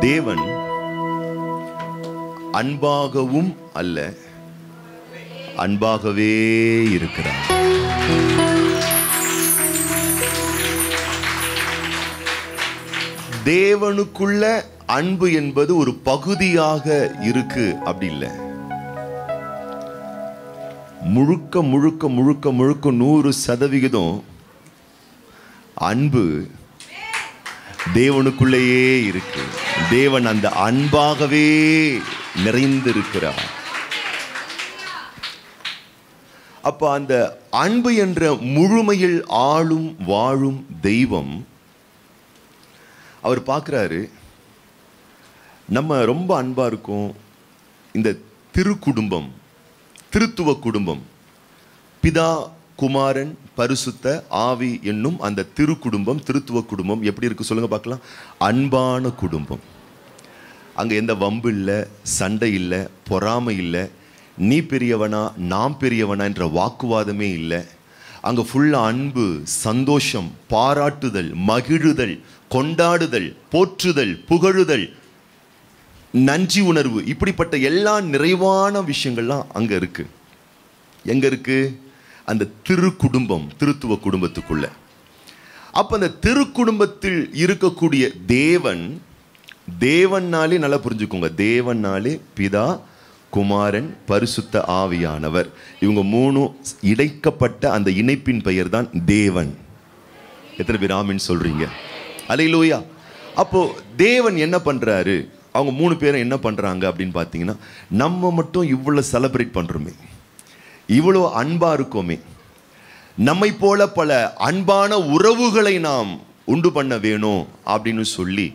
தேவன் அன்பாகவும் அல்ல அன்பாகவே இருக்கிறார் தேவனுக்குள்ள அன்பு என்பது ஒரு பகுதியாக இருக்கு அப்படி இல்லை முழுக்க முழுக்க முழுக்க முழுக்க நூறு சதவிகிதம் அன்பு தேவனுக்குள்ளேயே இருக்கு தேவன் அந்த அன்பாகவே நிறைந்திருக்கிறார் அப்ப அந்த அன்பு என்ற முழுமையில் ஆளும் வாழும் தெய்வம் அவர் பார்க்குறாரு நம்ம ரொம்ப அன்பா இருக்கோம் இந்த திருக்குடும்பம் திருத்துவ குடும்பம் பிதா குமாரன் பரிசுத்த ஆவி என்னும் அந்த திருக்குடும்பம் திருத்துவ குடும்பம் எப்படி இருக்கு சொல்லுங்க பார்க்கலாம் அன்பான குடும்பம் அங்க எந்த வம்பு இல்லை சண்டை இல்லை பொறாமை இல்லை நீ பெரியவனா நான் பெரியவனா என்ற வாக்குவாதமே இல்லை அங்க ஃபுல்லா அன்பு சந்தோஷம் பாராட்டுதல் மகிழுதல் கொண்டாடுதல் போற்றுதல் புகழுதல் நன்றி உணர்வு இப்படிப்பட்ட எல்லா நிறைவான விஷயங்கள்லாம் அங்க இருக்கு எங்க இருக்கு அந்த திரு குடும்பம் திருத்துவ குடும்பத்துக்குள்ள அப்ப அந்த திரு குடும்பத்தில் இருக்கக்கூடிய தேவன் தேவன்னாலே நல்லா புரிஞ்சுக்கோங்க தேவன்னாலே பிதா குமாரன் பரிசுத்த ஆவியானவர் இவங்க மூணும் இணைக்கப்பட்ட அந்த இணைப்பின் பெயர் தான் தேவன் எத்தனை பேர் ஆமின்னு சொல்றீங்க அலையிலூயா அப்போ தேவன் என்ன பண்றாரு அவங்க மூணு பேரும் என்ன பண்றாங்க அப்படின்னு பார்த்தீங்கன்னா நம்ம மட்டும் இவ்வளவு செலிப்ரேட் பண்றோமே இவ்வளோ அன்பா இருக்கோமே நம்மை போல பல அன்பான உறவுகளை நாம் உண்டு பண்ண வேணும் அப்படின்னு சொல்லி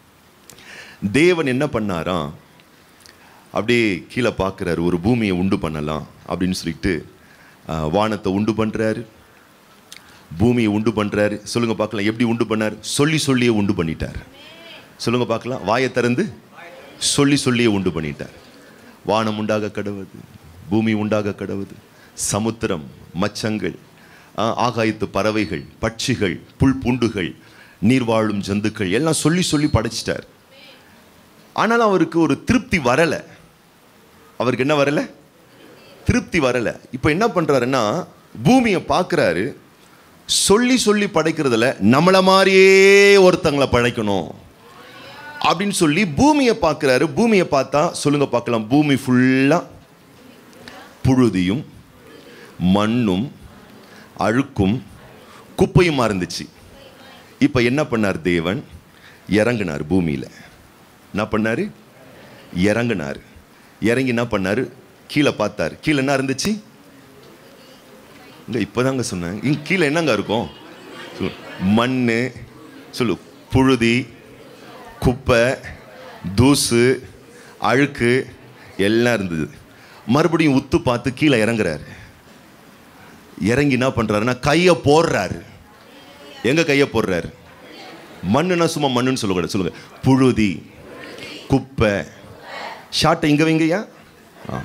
தேவன் என்ன பண்ணாராம் அப்படியே கீழே பார்க்குறாரு ஒரு பூமியை உண்டு பண்ணலாம் அப்படின்னு சொல்லிட்டு ஆஹ், வானத்தை உண்டு பண்ணுறாரு பூமியை உண்டு பண்ணுறாரு சொல்லுங்க பார்க்கலாம் எப்படி உண்டு பண்ணார் சொல்லி சொல்லியே உண்டு பண்ணிட்டார் சொல்லுங்க பார்க்கலாம் வாயை திறந்து சொல்லி சொல்லியே உண்டு பண்ணிட்டார் வானம் உண்டாக கடவுது பூமி உண்டாக கடவுது சமுத்திரம் மச்சங்கள் ஆ, ஆகாயத்து பறவைகள் பட்சிகள் புல் பூண்டுகள் நீர் வாழும் ஜந்துக்கள் எல்லாம் சொல்லி சொல்லி படைச்சிட்டார் ஆனாலும் அவருக்கு ஒரு திருப்தி வரலை அவருக்கு என்ன வரலை திருப்தி வரலை இப்போ என்ன பண்ணுறாருன்னா பூமியை பார்க்குறாரு சொல்லி சொல்லி படைக்கிறதுல நம்மளை மாதிரியே ஒருத்தங்களை படைக்கணும் அப்படின்னு சொல்லி பூமியை பார்க்குறாரு பூமியை பார்த்தா சொல்லுங்க பார்க்கலாம் பூமி ஃபுல்லாக புழுதியும் மண்ணும் அழுக்கும் குப்பையுமா இருந்துச்சு இப்போ என்ன பண்ணார் தேவன் இறங்குனார் பூமியில் என்ன பண்ணாரு இறங்குனார் இறங்கி என்ன பண்ணாரு கீழே பார்த்தாரு கீழே என்ன இருந்துச்சு இங்க இப்போதாங்க சொன்னேன் இங்க கீழே என்னங்க இருக்கும் சொல்லு. மண்ணு சொல்லு புழுதி குப்பை தூசு அழுக்கு எல்லாம் இருந்தது மறுபடியும் உத்து பார்த்து கீழே இறங்குறாரு இறங்கி என்ன பண்றாருன்னா கையை போடுறாரு எங்க கையை போடுறாரு மண்ணுனா சும்மா மண்ணுன்னு சொல்லக்கூடாது சொல்லுங்க புழுதி குப்பை ஷார்ட்டை இங்க வைங்கய்யா ஆ.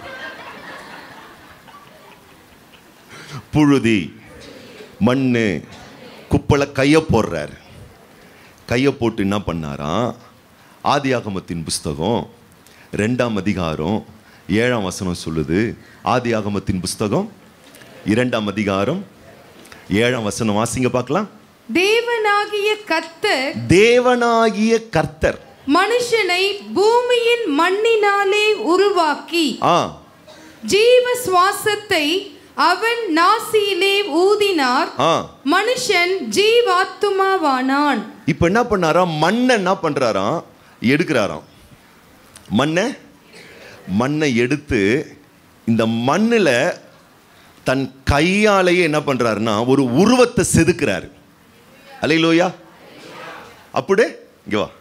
புழுதி மண்ணு குப்பைல கையை போடுறாரு கையை போட்டு என்ன பண்ணாராம் ஆதியாகமத்தின் புஸ்தகம் ரெண்டாம் அதிகாரம் ஏழாம் வசனம் சொல்லுது ஆதியாகமத்தின் புஸ்தகம் இரண்டாம் அதிகாரம் ஏழாம் வசனம் வாசிங்க பார்க்கலாம் தேவனாகிய கர்த்தர் தேவனாகிய கர்த்தர் மனுஷனை பூமியின் மண்ணினாலே உருவாக்கி ஆ ஜீவ சுவாசத்தை அவன் நாசியிலே ஊதினார் ஆ மனுஷன் ஜீவாத்துமாவானான் இப்போ என்ன பண்ணாராம் மண்ணை என்ன பண்றாராம் எடுக்கிறாராம் மண்ணை மண்ணை எடுத்து இந்த மண்ணில் தன் கையாலேயே என்ன பண்றாருன்னா ஒரு உருவத்தை செதுக்கிறாரு அலையிலோயா அப்படியே இங்க வா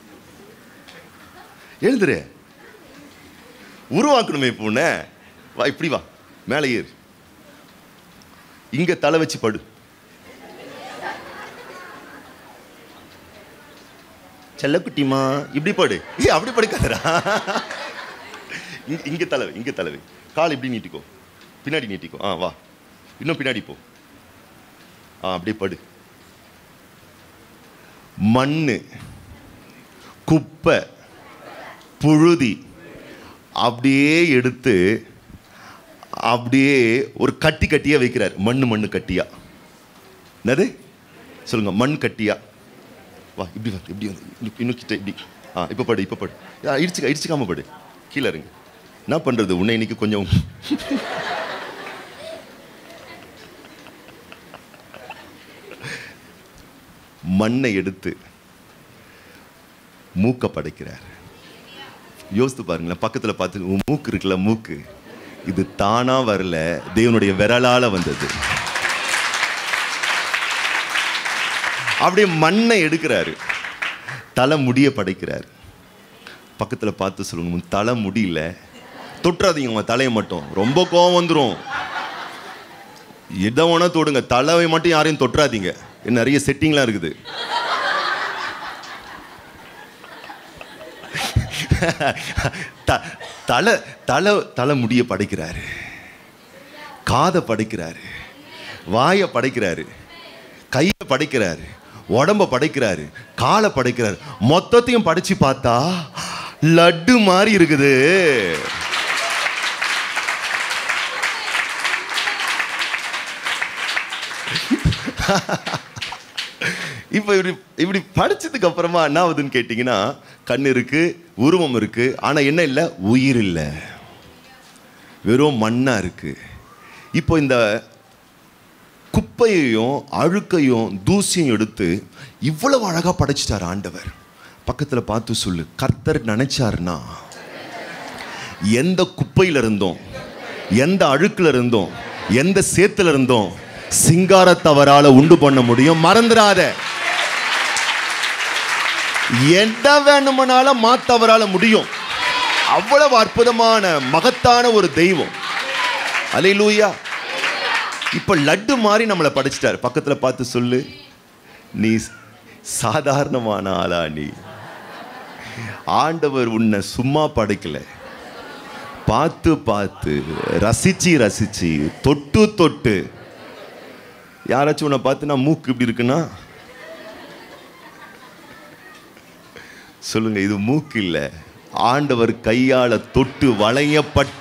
எழுதுரு உருவாக்கணுமே பூனை வா இப்படி வா மேலே ஏறு இங்க தலை வச்சு படு செல்லக்குட்டிமா இப்படி படு ஏய் அப்படி படுக்காதடா இங்க- இங்க தலைவை இங்க தலைவை கால் இப்படி நீட்டிக்கோ பின்னாடி நீட்டிக்கோ ஆ வா இன்னும் பின்னாடி போ ஆ அப்படியே படு மண்ணு குப்பை புழுதி அப்படியே எடுத்து அப்படியே ஒரு கட்டி கட்டியா வைக்கிறார் மண்ணு மண்ணு கட்டியா என்னது சொல்லுங்க மண் கட்டியா வா இப்படி வந்து இப்படி வந்து இன்னும் இன்னும் கிட்ட இப்படி ஆ இப்போ படு இப்போ படு ஆ, இடிச்சுக்க இடிச்சுக்காம படு கீழே இருங்க என்ன பண்ணுறது உன்னை இன்னைக்கு கொஞ்சம் மண்ணை எடுத்து மூக்க படைக்கிறார் யோசித்து பாருங்களேன் பக்கத்தில் பார்த்து உன் மூக்கு இருக்குல்ல மூக்கு இது தானா வரல தேவனுடைய விரலால வந்தது அப்படியே மண்ணை எடுக்கிறாரு தலை முடிய படைக்கிறார் பக்கத்தில் பார்த்து சொல்லுங்க உன் தலை முடியல தொட்டுறாதீங்க உங்க தலையை மட்டும் ரொம்ப கோவம் வந்துடும் எதை வேணா தொடுங்க தலைவை மட்டும் யாரையும் தொட்டுறாதீங்க இன்னும் நிறைய செட்டிங்லாம் இருக்குது த- தலை தலை தலை முடிய படைக்கிறாரு காதை படைக்கிறாரு வாயை படைக்கிறாரு கையை படைக்கிறாரு உடம்ப படைக்கிறாரு காலை படைக்கிறாரு மொத்தத்தையும் படைச்சு பார்த்தா லட்டு மாதிரி இருக்குது இப்போ இப்படி இப்படி படிச்சதுக்கு அப்புறமா என்ன ஆகுதுன்னு கேட்டிங்கன்னா கண் இருக்கு உருவம் இருக்கு ஆனா என்ன இல்லை உயிர் இல்லை வெறும் மண்ணா இருக்கு இப்போ இந்த குப்பையையும் அழுக்கையும் தூசியும் எடுத்து இவ்வளவு அழகா படைச்சிட்டார் ஆண்டவர் பக்கத்துல பார்த்து சொல்லு கர்த்தர் நினைச்சாருன்னா எந்த குப்பையில இருந்தோம் எந்த அழுக்குல இருந்தோம் எந்த சேத்துல இருந்தோம் சிங்காரத்தவரால உண்டு பண்ண முடியும் மறந்துடாத என்ன வேணுமானாலும் மாத்தவரால முடியும் அவ்வளவு அற்புதமான மகத்தான ஒரு தெய்வம் அலையிலூயா இப்ப லட்டு மாதிரி நம்மளை படைச்சிட்டார் பக்கத்துல பார்த்து சொல்லு நீ சாதாரணமான ஆளா நீ ஆண்டவர் உன்னை சும்மா படைக்கல பார்த்து பார்த்து ரசிச்சு ரசிச்சு தொட்டு தொட்டு யாராச்சும் உன்னை பார்த்து நான் மூக்கு இப்படி இருக்குன்னா சொல்லுங்க இது மூக்கு இல்ல ஆண்டவர் கையால தொட்டு வளையப்பட்ட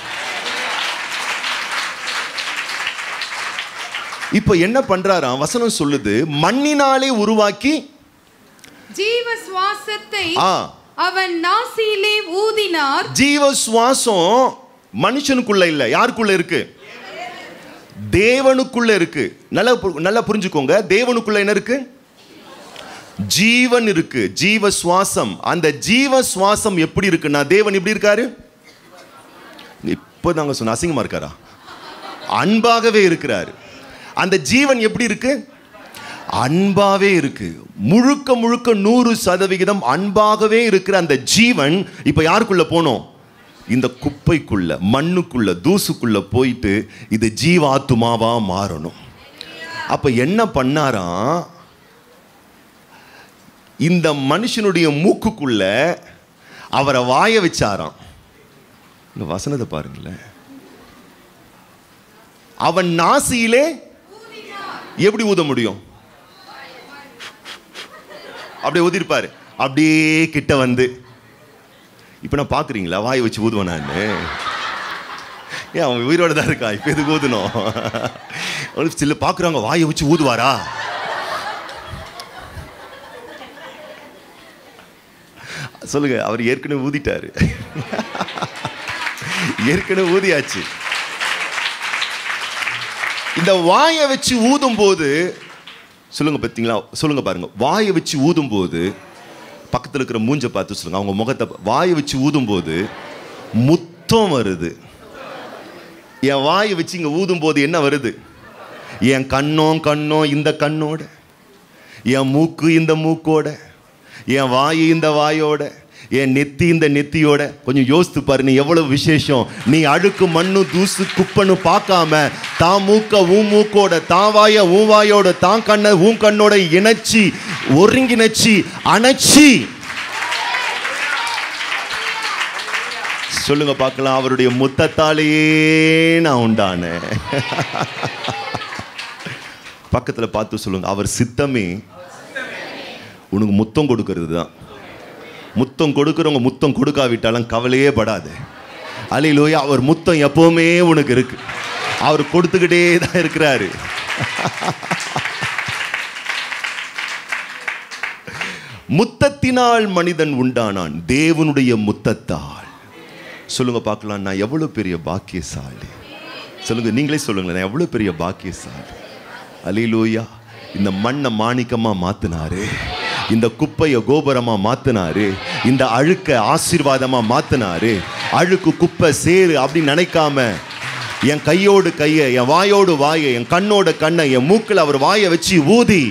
இப்ப என்ன பண்றாராம் வசனம் சொல்லுது மண்ணினாலே உருவாக்கி ஜீவ சுவாசத்தை ஆ அவன் நாசியிலே ஊதினார் ஜீவ சுவாசம் மனுஷனுக்குள்ள இல்ல யாருக்குள்ள இருக்கு தேவனுக்குள்ள இருக்கு நல்லா பு- நல்லா புரிஞ்சுக்கோங்க தேவனுக்குள்ள என்ன இருக்கு ஜீவன் இருக்கு ஜீவ சுவாசம் அந்த ஜீவ சுவாசம் எப்படி இருக்குன்னா தேவன் எப்படி இருக்காரு இப்போ நாங்க சொன்ன அசிங்கமா இருக்காரா அன்பாகவே இருக்கிறாரு அந்த ஜீவன் எப்படி இருக்கு அன்பாவே இருக்கு முழுக்க முழுக்க நூறு சதவிகிதம் அன்பாகவே இருக்கிற அந்த ஜீவன் இப்ப யாருக்குள்ள போனோம் இந்த குப்பைக்குள்ள மண்ணுக்குள்ள தூசுக்குள்ள போயிட்டு இது ஜீவாத்துமாவா மாறணும் அப்ப என்ன பண்ணாராம் இந்த மனுஷனுடைய மூக்குக்குள்ள அவரை வாய வச்சாராம் இந்த வசனத்தை பாருங்களேன் அவன் நாசியிலே எப்படி ஊத முடியும் அப்படியே ஊதிருப்பாரு அப்படியே கிட்ட வந்து இப்போ நான் பார்க்குறீங்களா வாய் வச்சு ஊதுவேன் நான் ஏன் அவன் உயிரோட தான் இருக்கா இப்போ எதுக்கு ஊதணும் அவனுக்கு சில பார்க்குறாங்க வாயை வச்சு ஊதுவாரா சொல்லுங்க அவர் ஏற்கனவே ஊதிட்டாரு ஏற்கனவே ஊதியாச்சு இந்த வாயை வச்சு ஊதும் போது சொல்லுங்க பார்த்தீங்களா சொல்லுங்க பாருங்க வாயை வச்சு ஊதும் போது பக்கத்தில் இருக்கிற மூஞ்ச பார்த்து சொல்லுங்க அவங்க முகத்தை பா- வாயை வச்சு ஊதும் போது முத்தம் வருது என் வாயை வச்சு இங்க ஊதும் போது என்ன வருது என் கண்ணோம் கண்ணோம் இந்த கண்ணோட என் மூக்கு இந்த மூக்கோட என் வாய் இந்த வாயோட என் நெத்தி இந்த நெத்தியோட கொஞ்சம் யோசித்து பாரு நீ எவ்வளவு விசேஷம் நீ அழுக்கு மண்ணு தூசு குப்பன்னு பார்க்காம தான் மூக்க உன் மூக்கோட தான் வாய உன் வாயோட தான் கண்ணை உன் கண்ணோட இணைச்சி ஒருங்கிணைச்சி அணைச்சி சொல்லுங்க பார்க்கலாம் அவருடைய முத்தத்தாலேயே நான் உண்டானேன் பக்கத்துல பார்த்து சொல்லுங்க அவர் சித்தமே உனக்கு முத்தம் கொடுக்கறது தான் முத்தம் கொடுக்குறவங்க முத்தம் கொடுக்காவிட்டாலும் கவலையே படாது அலையிலோயா அவர் முத்தம் எப்பவுமே உனக்கு இருக்கு அவர் கொடுத்துக்கிட்டே தான் இருக்கிறாரு முத்தத்தினால் மனிதன் உண்டானான் தேவனுடைய முத்தத்தால் சொல்லுங்க பார்க்கலாம் நான் எவ்வளவு பெரிய பாக்கியசாலி சொல்லுங்க நீங்களே சொல்லுங்களேன் நான் எவ்வளவு பெரிய பாக்கியசாலி அலிலூயா இந்த மண்ணை மாணிக்கமா மாத்தினாரு இந்த குப்பையை கோபுரமா மாத்தினாரு இந்த அழுக்க ஆசீர்வாதமா மாத்தினாரு அழுக்கு குப்பை சேரு அப்படின்னு நினைக்காம என் கையோடு கையை என் வாயோடு வாயை என் கண்ணோட கண்ணை என் மூக்கில் அவர் வாயை வச்சு ஊதி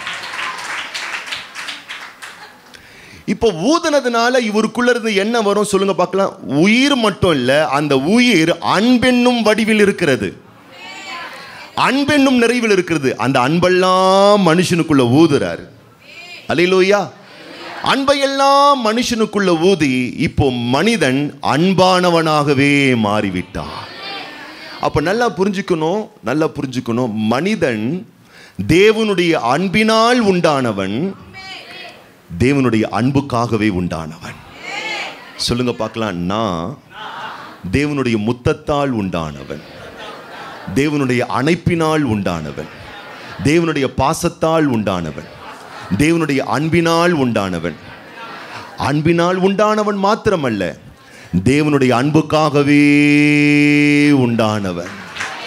இப்போ ஊதுனதுனால இவருக்குள்ள இருந்து என்ன வரும் சொல்லுங்க பார்க்கலாம் உயிர் மட்டும் இல்ல அந்த உயிர் அன்பென்னும் வடிவில் இருக்கிறது அன்பென்னும் நிறைவில் இருக்கிறது அந்த அன்பெல்லாம் மனுஷனுக்குள்ள ஊதுறாரு அலையிலோயா அன்பையெல்லாம் மனுஷனுக்குள்ள ஊதி இப்போ மனிதன் அன்பானவனாகவே மாறிவிட்டான் அப்ப நல்லா புரிஞ்சுக்கணும் நல்லா புரிஞ்சுக்கணும் மனிதன் தேவனுடைய அன்பினால் உண்டானவன் தேவனுடைய அன்புக்காகவே உண்டானவன் சொல்லுங்க பார்க்கலாம் நான் தேவனுடைய முத்தத்தால் உண்டானவன் தேவனுடைய அணைப்பினால் உண்டானவன் தேவனுடைய பாசத்தால் உண்டானவன் தேவனுடைய அன்பினால் உண்டானவன் அன்பினால் உண்டானவன் மாத்திரமல்ல தேவனுடைய அன்புக்காகவே உண்டானவன்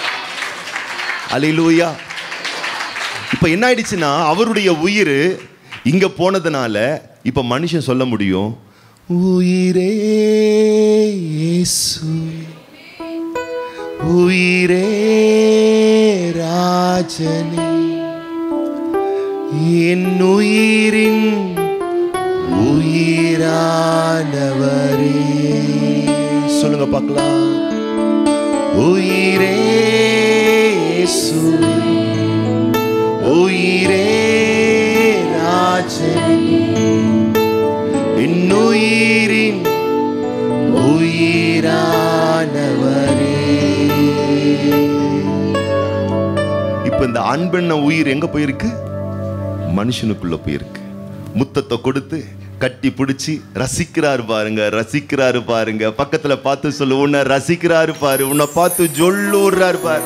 அலிலூயா இப்ப என்ன ஆயிடுச்சுன்னா அவருடைய உயிர் இங்க போனதுனால இப்ப மனுஷன் சொல்ல முடியும் உயிரே இயேசு உயிரே ராஜனே என் உயிரின் உயிரானவரே சொல்லுங்க பார்க்கலாம் உயிரே இயேசு உயிரே ராஜனே என் உயிரின் உயிரானவரே இப்ப இந்த அன்பெண்ண உயிர் எங்க போயிருக்கு மனுஷனுக்குள்ள போயிருக்கு முத்தத்தை கொடுத்து கட்டி பிடிச்சி ரசிக்கிறாரு பாருங்க ரசிக்கிறாரு பாருங்க பக்கத்துல பார்த்து சொல்லு உன்னை ரசிக்கிறாரு பாரு உன்னை பார்த்து ஜொல்லூர்றாரு பாரு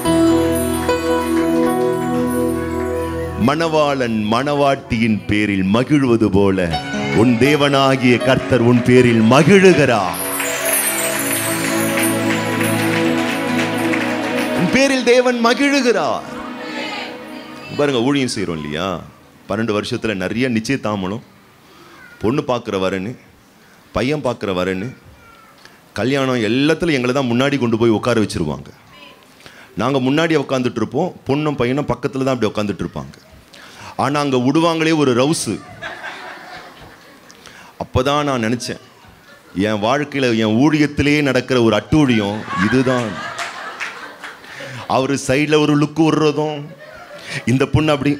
மணவாளன் மணவாட்டியின் பேரில் மகிழ்வது போல உன் தேவனாகிய கர்த்தர் உன் பேரில் மகிழுகிறார் உன் பேரில் தேவன் மகிழுகிறார் பாருங்க ஊழியம் செய்கிறோம் இல்லையா பன்னெண்டு வருஷத்துல நிறைய நிச்சயதாமலம் பொண்ணு பார்க்குற வரன்னு பையன் பார்க்குற வரன்னு கல்யாணம் எல்லாத்துலையும் எங்களை தான் முன்னாடி கொண்டு போய் உட்கார வச்சிருவாங்க நாங்கள் முன்னாடி உட்காந்துட்டு இருப்போம் பொண்ணும் பையனும் பக்கத்தில் தான் அப்படி உட்காந்துட்டு இருப்பாங்க ஆனால் அங்கே விடுவாங்களே ஒரு ரவுஸு அப்போ தான் நான் நினச்சேன் என் வாழ்க்கையில் என் ஊழியத்திலே நடக்கிற ஒரு அட்டூழியம் இதுதான் அவர் சைடில் ஒரு லுக்கு விடுறதும் இந்த பொண்ணு அப்படி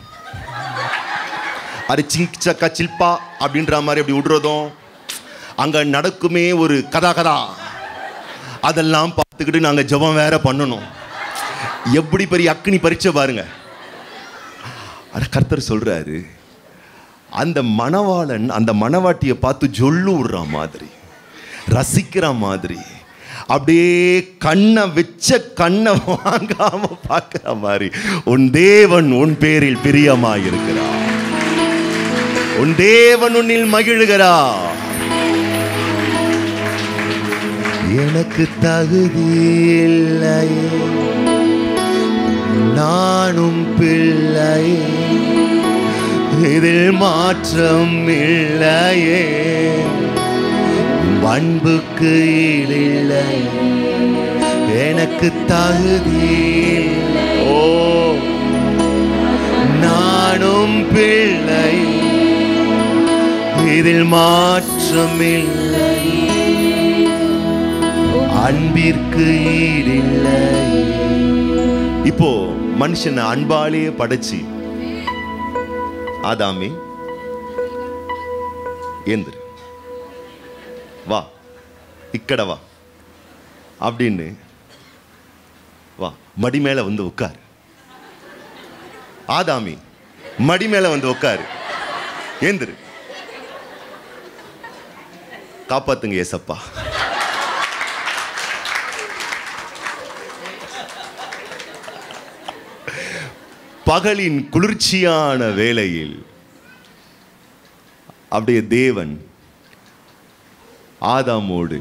அரை சிங்க் சக்கா சில்பா அப்படின்ற மாதிரி அப்படி விடுறதும் அங்கே நடக்குமே ஒரு கதா கதா அதெல்லாம் பார்த்துக்கிட்டு நாங்கள் ஜெபம் வேற பண்ணணும் எப்படி பெரிய அக்னி பரீட்சை பாருங்க அட கர்த்தர் சொல்றாரு அந்த மணவாளன் அந்த மணவாட்டியை பார்த்து ஜொல்லு விடுற மாதிரி ரசிக்கிற மாதிரி அப்படியே கண்ணை வச்ச கண்ணை வாங்காம பார்க்கிற மாதிரி உன் தேவன் உன் பேரில் பிரியமாய் இருக்கிறார் உன் தேவன் உன்னில் மகிழுகிறார் எனக்கு தகுதி இல்லையே நானும் பிள்ளையே இதில் மாற்றம் இல்லையே பண்புக்கு இல்லை எனக்கு தகுதி இல்லை. ஓ நானும் பிள்ளை இதில் மாற்றம் இல்லை அன்பிற்கு ஈடில்லை இப்போ மனுஷனை அன்பாலேயே படைச்சு ஆதாமே ஏந்திரு வா இக்கட வா அப்படின்னு வா மடி மேல வந்து உட்காரு ஆதாமி மடி மேல வந்து உட்காரு ஏந்திரு காப்பாத்துங்க ஏசப்பா பகலின் குளிர்ச்சியான வேளையில் அப்படியே தேவன் ஆதாமோடு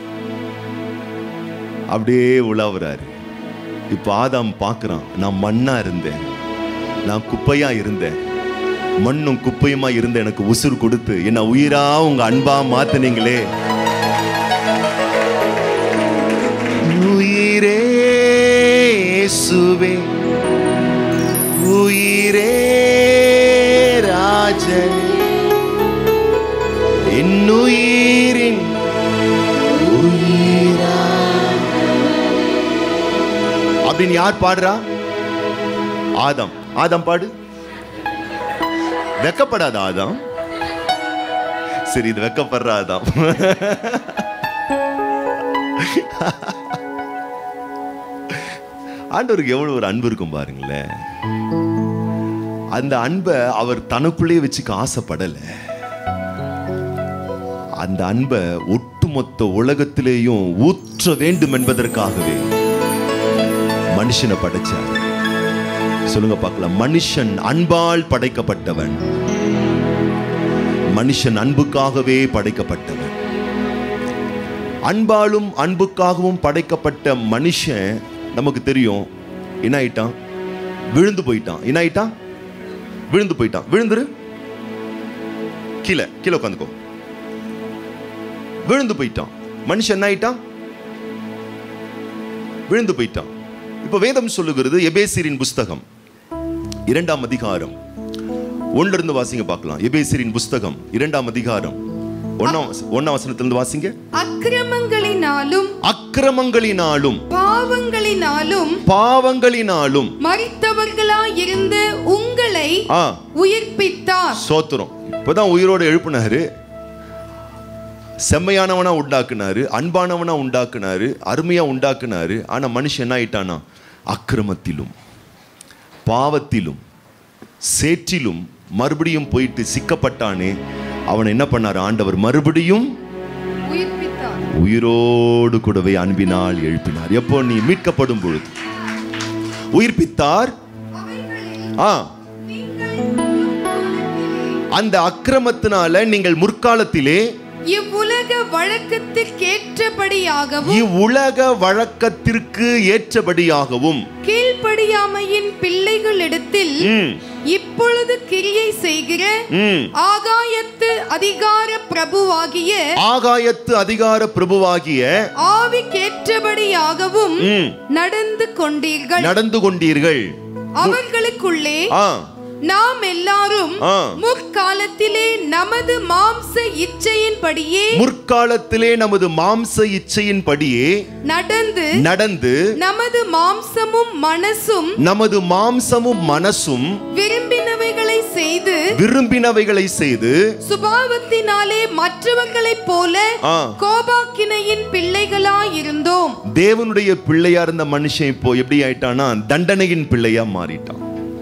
அப்படியே உலாவுறாரு இப்ப ஆதாம் பார்க்கறான் நான் மண்ணா இருந்தேன் நான் குப்பையா இருந்தேன் மண்ணும் குப்பையுமா இருந்த எனக்கு உசுர் கொடுத்து என்ன உயிரா உங்க அன்பா மாத்துனீங்களே உயிரே இயேசுவே உயிரே ராஜனே என்னுயிரின் உயிரா அப்படின்னு யார் பாடுறா ஆதம் ஆதம் பாடு வெக்கப்படாத ஆதாம் சரி இது வெக்கப்படுற ஆதாம் ஆண்டவருக்கு எவ்வளவு ஒரு அன்பு இருக்கும் பாருங்களேன் அந்த அன்பை அவர் தனக்குள்ளேயே வச்சுக்க ஆசைப்படல அந்த அன்பை ஒட்டுமொத்த உலகத்திலேயும் ஊற்ற வேண்டும் என்பதற்காகவே மனுஷனை படைச்சார் சொல்லுங்க பார்க்கலாம் மனுஷன் அன்பால் படைக்கப்பட்டவன் மனுஷன் அன்புக்காகவே படைக்கப்பட்டவன் அன்பாலும் அன்புக்காகவும் படைக்கப்பட்ட மனுஷன் நமக்கு தெரியும் என்ன ஆயிட்டான் விழுந்து போயிட்டான் என்ன ஆயிட்டான் விழுந்து போயிட்டான் விழுந்துரு கீழே கீழே உட்காந்துக்கோ விழுந்து போயிட்டான் மனுஷன் என்ன ஆயிட்டான் விழுந்து போயிட்டான் இப்ப வேதம் சொல்லுகிறது எபேசிரின் புஸ்தகம் இரண்டாம் அதிகாரம் ஒன்ல இருந்து வாசிங்க பார்க்கலாம் எபேசிரின் புஸ்தகம் இரண்டாம் அதிகாரம் ஒன்னாம் வச- ஒன்னாம் வசனத்திலிருந்து வாசிங்க அக்கிரமங்களினாலும் அக்கிரமங்களினாலும் பாவங்களினாலும் பாவங்களினாலும் மரித்தவர்களாயிருந்த உங்களை ஆ உயிர்ப்பித்தார் சோத்திரம் இப்பதான் உயிரோடு எழுப்புனாரு செம்மையானவனா உண்டாக்குனாரு அன்பானவனா உண்டாக்குனாரு அருமையா உண்டாக்குனாரு ஆனா மனுஷன் என்ன ஆயிட்டானா அக்கிரமத்திலும் பாவத்திலும் சேற்றிலும் மறுபடியும் போயிட்டு சிக்கப்பட்டானே அவனை என்ன பண்ணாரு ஆண்டவர் மறுபடியும் உயிர்ப்பித்தார் உயிரோடு கூடவே அன்பினால் எழுப்பினார் எப்போ நீ மீட்கப்படும் பொழுது உயிர்ப்பித்தார் ஆ அந்த அக்கிரமத்தினால நீங்கள் முற்காலத்திலே இவ்வுலக வழக்கத்திற்கேற்றபடியாகவும் இவ்வுலக வழக்கத்திற்கு ஏற்றபடியாகவும் கீழ்ப்படியாமையின் பிள்ளைகளிடத்தில் ம், இப்பொழுது கிரியை செய்கிற ம், ஆகாயத்து அதிகார பிரபுவாகிய ஆகாயத்து அதிகார பிரபுவாகிய ஆவிக்கேற்றபடியாகவும் ம், நடந்து கொண்டீர்கள் நடந்து கொண்டீர்கள் அவர்களுக்குள்ளே ஆ நாம் எல்லாரும் ஆ. முற்காலத்திலே நமது மாம்ச இச்சையின்படியே முற்காலத்திலே நமது மாம்ச இச்சையின்படியே நடந்து நடந்து நமது மாம்சமும் மனசும் நமது மாம்சமும் மனசும் விரும்பினவைகளை செய்து விரும்பினவைகளை செய்து சுபாவத்தினாலே மற்றவர்களைப் போல ஆ. கோபாக்கினையின் பிள்ளைகளாயிருந்தோம் தேவனுடைய பிள்ளையா இருந்த மனுஷன் இப்போ எப்படி ஆயிட்டானா தண்டனையின் பிள்ளையா மாறிட்டான்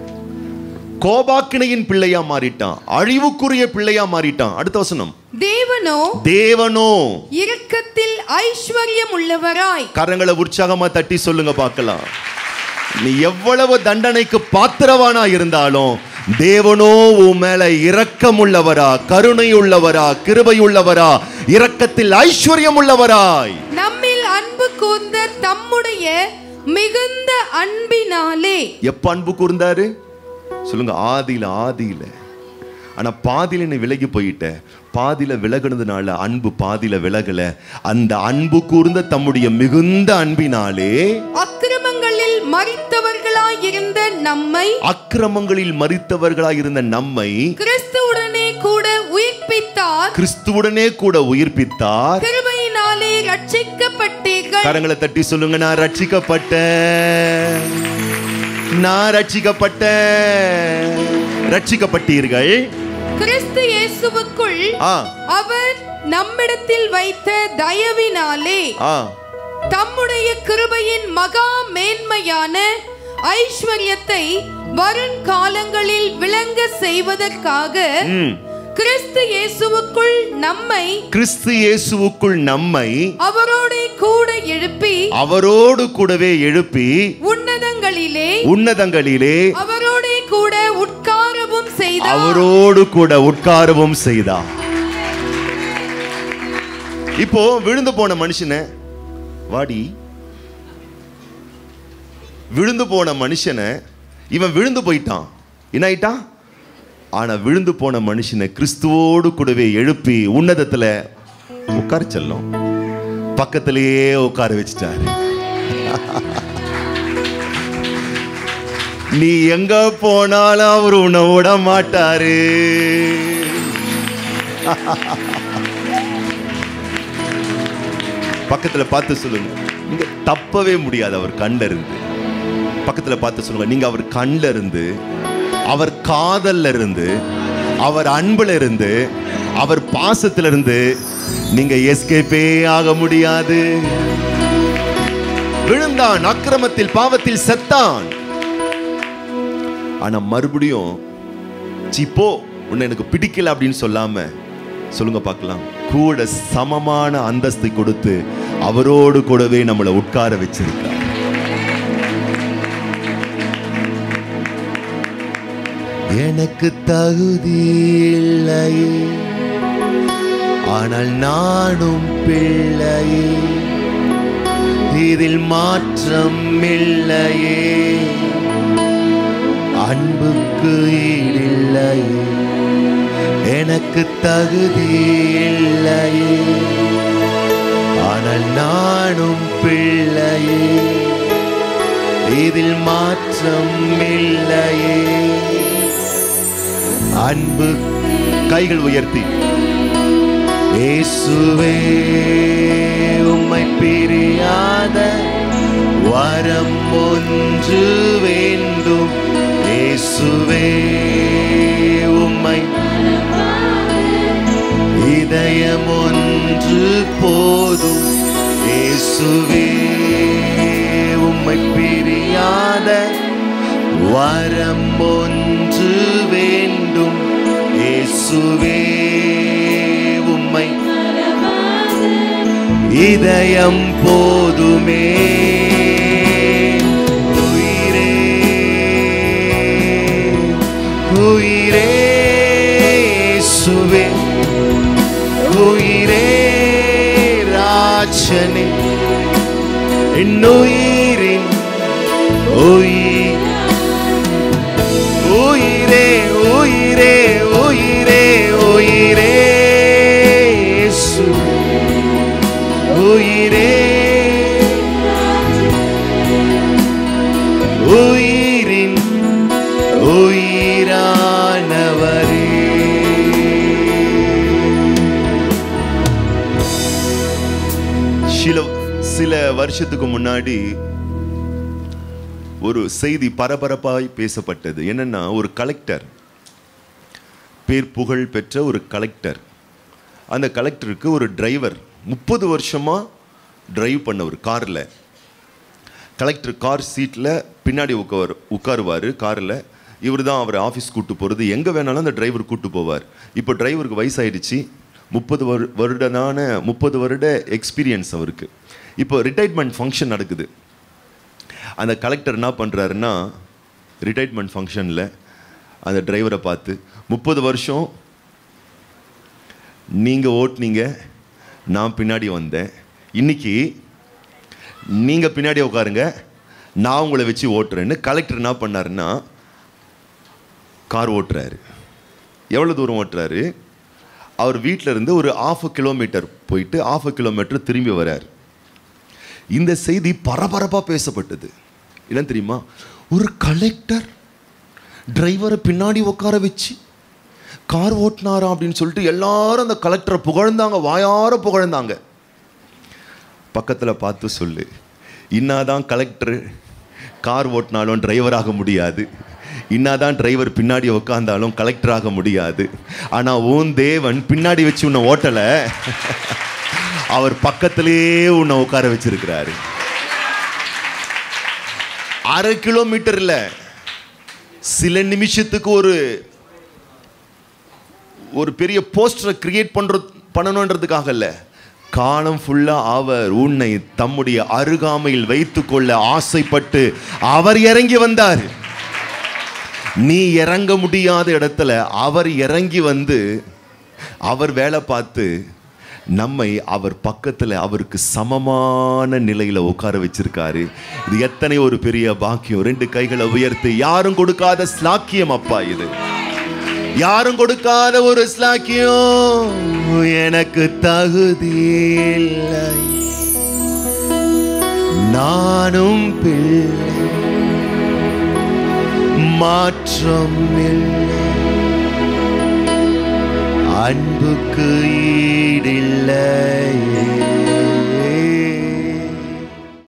கோபாக்கினையின் பிள்ளையா மாறிட்டான் அழிவுக்குரிய பிள்ளையா மாறிட்டான் அடுத்த வசனம் தேவனோ தேவனோ இரக்கத்தில் ஐஸ்வர்யம் உள்ளவராய் கரங்களை உற்சாகமா தட்டி சொல்லுங்க பார்க்கலாம் நீ எவ்வளவு தண்டனைக்கு பாத்திரவானா இருந்தாலும் தேவனோ உன் மேல இரக்கம் உள்ளவரா கருணை உள்ளவரா கிருபை உள்ளவரா இரக்கத்தில் ஐஸ்வர்யம் உள்ளவராய் நம்மில் அன்பு கூர்ந்த தம்முடைய மிகுந்த அன்பினாலே எப்ப அன்பு கூர்ந்தாரு சொல்லுங்க ஆதியில ஆதியில ஆனா பாதியில நீ விலகி போயிட்ட பாதியில விலகுனதுனால அன்பு பாதியில விலகல அந்த அன்பு கூர்ந்த தம்முடைய மிகுந்த அன்பினாலே அக்கிரமங்களில் மறித்தவர்களாயிருந்த நம்மை அக்கிரமங்களில் மறித்தவர்களாய் இருந்த நம்மை கிறிஸ்துவுடனே கூட உயிர்ப்பித்தார் கிறிஸ்துவுடனே கூட உயிர்ப்பித்தார் கிருபையினாலே ரட்சிக்கப்பட்டீர்கள் கரங்களை தட்டி சொல்லுங்க நான் ரட்சிக்கப்பட்டேன் நான் ரட்சிக்கப்பட்டேன் ரட்சிக்கப்பட்டீர்கள் கிறிஸ்து இயேசுவுக்குள் ஆ அவர் நம்மிடத்தில் வைத்த தயவினாலே ஆ தம்முடைய கிருபையின் மகா மேன்மையான ஐஸ்வர்யத்தை வருங்காலங்களில் விளங்க செய்வதற்காக ம் கிறிஸ்து இயேசுவுக்குள் நம்மை கிறிஸ்து இயேசுவுக்குள் நம்மை அவரோட கூட எழுப்பி அவரோடு கூடவே எழுப்பி உன்னதங்களிலே உன்னதங்களிலே அவரோட கூட உட்காரவும் செய்தார் அவரோடு கூட உட்காரவும் செய்தார் இப்போ விழுந்து போன மனுஷனை வாடி விழுந்து போன மனுஷனை இவன் விழுந்து போயிட்டான் என்ன ஆயிட்டான் ஆனா விழுந்து போன மனுஷனை கிறிஸ்துவோடு கூடவே எழுப்பி உன்னதத்துல உட்கார செல்லும் பக்கத்திலேயே உட்கார வச்சுட்டாரு நீ எங்க போனாலும் அவர் உன்னை விட மாட்டாரு பக்கத்துல பார்த்து சொல்லுங்க நீங்க தப்பவே முடியாது அவர் கண்ல இருந்து பக்கத்துல பார்த்து சொல்லுங்க நீங்க அவர் கண்ல இருந்து அவர் காதல்ல இருந்து அவர் அன்புல இருந்து அவர் பாசத்துல இருந்து நீங்க எஸ்கேப்பே ஆக முடியாது விழுந்தான் அக்கிரமத்தில் பாவத்தில் செத்தான் ஆனா மறுபடியும் "சீ, போ உன்னை எனக்கு பிடிக்கல அப்படின்னு சொல்லாம சொல்லுங்க பார்க்கலாம் கூட சமமான அந்தஸ்தை கொடுத்து அவரோடு கூடவே நம்மளை உட்கார வச்சிருக்கார் எனக்கு தகுதி இல்லையே ஆனால் நானும் பிள்ளையே இதில் மாற்றம் இல்லையே அன்புக்கு ஈடில்லையே எனக்கு தகுதி இல்லையே ஆனால் நானும் பிள்ளையே இதில் மாற்றம் இல்லையே அன்பு கைகள் உயர்த்தி இயேசுவே உம்மை பிரியாத வரம் ஒன்று வேண்டும் இயேசுவே உம்மை இதயம் ஒன்று போதும் இயேசுவே உம்மை பிரியாத வரம் ஒன்று வேண்டும் இயேசுவே உம்மை இதயம் போதுமே உயிரே உயிரே இயேசுவே உயிரே ராஜனே என் உயிரின் உயிர் உயிரே உயிரே உயிரே உயிரே இயேசு உயிரே உயிரின் உயிரானவரே சில சில வருஷத்துக்கு முன்னாடி ஒரு செய்தி பரபரப்பாய் பேசப்பட்டது என்னன்னா ஒரு கலெக்டர் பேர் புகழ் பெற்ற ஒரு கலெக்டர் அந்த கலெக்டருக்கு ஒரு டிரைவர் முப்பது வருஷமா டிரைவ் பண்ணவர் காரில் கலெக்டர் கார் சீட்டில் பின்னாடி உட்கார் உட்காருவார் காரில் இவர் தான் அவர் ஆஃபீஸ் கூட்டு போகிறது எங்கே வேணாலும் அந்த டிரைவர் கூட்டு போவார் இப்போ டிரைவருக்கு வயசாயிடுச்சு முப்பது வரு வருடனான முப்பது வருட எக்ஸ்பீரியன்ஸ் அவருக்கு இப்போ ரிட்டைர்மெண்ட் ஃபங்க்ஷன் நடக்குது அந்த கலெக்டர் என்ன பண்ணுறாருன்னா ரிட்டைர்மெண்ட் ஃபங்க்ஷனில் அந்த டிரைவரை பார்த்து முப்பது வருஷம் நீங்கள் ஓட்டுனீங்க நான் பின்னாடி வந்தேன் இன்னைக்கு நீங்கள் பின்னாடி உட்காருங்க நான் உங்களை வச்சு ஓட்டுறேன்னு கலெக்டர் என்ன பண்ணாருன்னா கார் ஓட்டுறாரு எவ்வளோ தூரம் ஓட்டுறாரு அவர் வீட்டில் இருந்து ஒரு ஆஃப் கிலோமீட்டர் போயிட்டு ஆஃப் கிலோமீட்டர் திரும்பி வரார் இந்த செய்தி பரபரப்பாக பேசப்பட்டது என்ன தெரியுமா ஒரு கலெக்டர் டிரைவரை பின்னாடி உட்கார வச்சு கார் ஓட்டினாரா அப்படின்னு சொல்லிட்டு எல்லாரும் அந்த கலெக்டரை புகழ்ந்தாங்க வாயார புகழ்ந்தாங்க பக்கத்தில் பார்த்து சொல்லு இன்னாதான் கலெக்டர் கார் ஓட்டினாலும் டிரைவர் ஆக முடியாது இன்னாதான் டிரைவர் பின்னாடி உட்காந்தாலும் கலெக்டர் ஆக முடியாது ஆனால் உன் தேவன் பின்னாடி வச்சு உன்னை ஓட்டலை அவர் பக்கத்திலேயே உன்னை உட்கார வச்சிருக்கிறாரு அரை கிலோமீட்டர்ல சில நிமிஷத்துக்கு ஒரு ஒரு பெரிய போஸ்டரை கிரியேட் பண்ற பண்ணணுன்றதுக்காக இல்ல காலம் ஃபுல்லா அவர் உன்னை தம்முடைய அருகாமையில் வைத்துக்கொள்ள ஆசைப்பட்டு அவர் இறங்கி வந்தார் நீ இறங்க முடியாத இடத்துல அவர் இறங்கி வந்து அவர் வேலை பார்த்து நம்மை அவர் பக்கத்துல அவருக்கு சமமான நிலையில உட்கார வச்சிருக்காரு இது எத்தனை ஒரு பெரிய பாக்கியம் ரெண்டு கைகளை உயர்த்தி யாரும் கொடுக்காத ஸ்லாக்கியம் அப்பா இது யாரும் கொடுக்காத ஒரு ஸ்லாக்கியம் எனக்கு தகுதி இல்லை நானும் பிள்ளை மாற்றம் இல்லை அன்புக்கு ஈடில்லை